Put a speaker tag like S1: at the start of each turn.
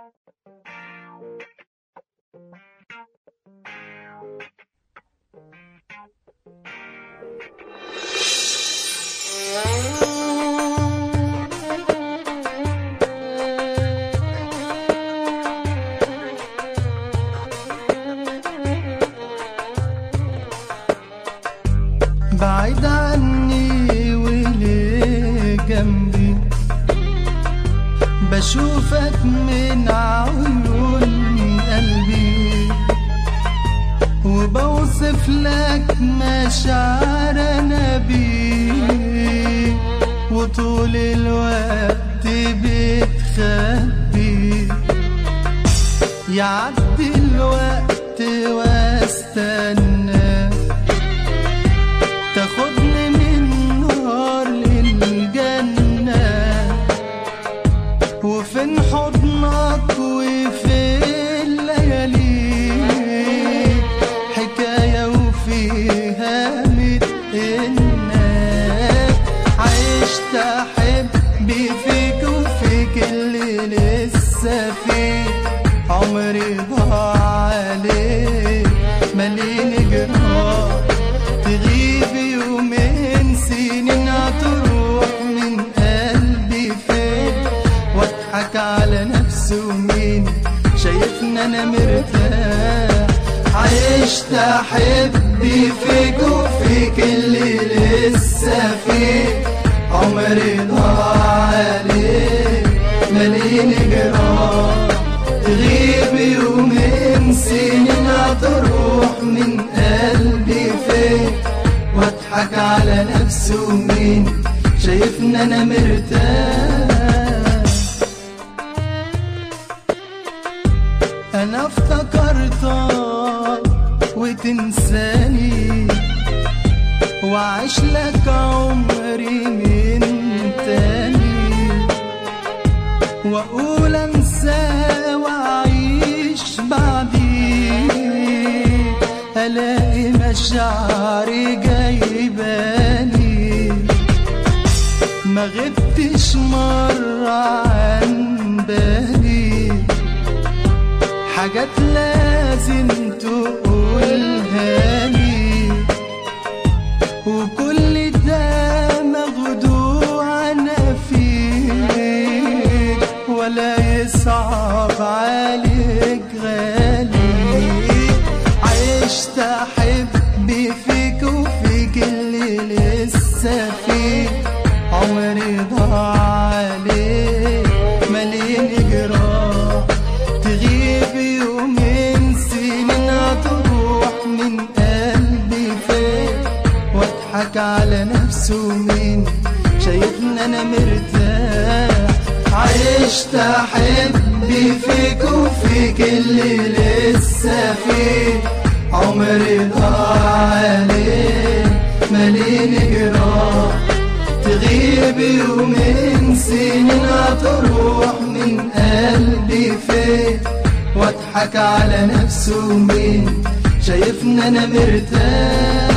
S1: بعيد عني وليه جنبي بشوفك من عيون قلبي وبوصف لك مشاعر انا بيه وطول الوقت بتخبي يعدي الوقت واستنى تاخدني من نار للجنة وفين حضنك وفين ليالي حكاية وفيها ميت إنك عشت أحب فيك وفيك اللي لسه فيه عمري ضاع عليك مليني جراح تغيب يومين سنين هتروح من قلبي فين واضحك على نفسي ومين شايفني انا مرتاح عشت احب فيك وفيك اللي لسه فيه عمري ضاع عليك مليني جراح تغيب يومين سنين هتروح من قلبي فين واضحك على نفسي ومين شايفني انا مرتاح انا افتكرتك وتنساني وعيش لك عمري من تاني واقول انسى واعيش بعدي الاقي مشاعري جايباني ما غبتش مرة عن بالي حاجات لازم تقولها لي وكل ده مخدوع انا فيه ولا يصعب عليك غالي عشت احب فيك وفيك اللي لسه فيه عمري ضاع عليك مليني جراح تغيب يومين سنين هتروح من قلبي فين واضحك على نفسي ومين شايفني انا مرتاح عشت احب فيك وفيك اللي لسه فيه عمري ضاع عليك مليني جراح تغيب يومين سنين هتروح من قلبي فين واضحك على نفسي ومين شايفني انا مرتاح